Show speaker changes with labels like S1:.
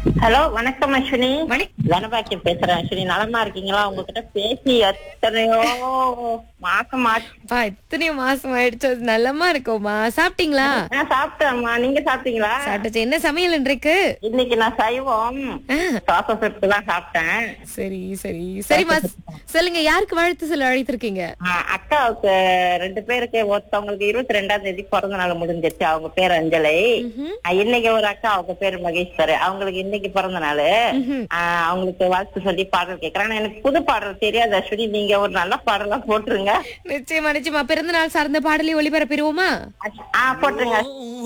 S1: Hello வணக்கம் அஸ்வினி
S2: வணக்~
S1: தனபாக்கியம் பேசுறேன் அஸ்வினி நலமா இருக்கீங்களா உங்ககிட்ட பேசி எத்தனையோ மாசம் ஆச்சு
S2: பா எத்தனையோ மாசம் ஆயிடுச்சு அது நல்லமா இருக்கோமா சாப்பிட்டீங்களா
S1: நான் சாப்பிட்டேம்மா நீங்க சாப்பிட்டீங்களா
S2: சாப்பிட்டுச்சு என்ன சமையல் இன்றைக்கு
S1: இன்னைக்கு நான் சைவம்
S2: ஆ,
S1: சாச சொட்டு தான் சாப்பிட்டேன்
S2: சரி சரி சரிம்மா சொல்லுங்க யாருக்கு வாழ்த்து சொல்ல அழைத்திருக்கீங்க
S1: ஆ, அக்காவுக்கு ரெண்டு பேருக்கு ஒருத்தவங்களுக்கு இருபத்தி ரெண்டாம் தேதி பிறந்த நாள் முடிஞ்சிருச்சு அவங்க பேர் அஞ்சலை
S2: ம்ஹும்.
S1: ஆ, இன்னைக்கு ஒரு அக்கா அவங்க பேரு மகேஸ்வரி அவங்களுக்கு இன்னைக்கு பிறந்த நாள்
S2: ம்ஹும்.
S1: அவங்களுக்கு வாழ்த்து சொல்லி பாடல் கேக்குறேன் ஆனா எனக்கு புது பாடல் தெரியாது அஸ்வினி நீங்க ஒரு நல்ல பாடலா போட்டுருங்க
S2: நிச்சயமா நிச்சயமா பிறந்த நாள் சார்ந்த பாடலை ஒளிபரப்பிடுவோமா
S1: ஆ போட்டுருங்க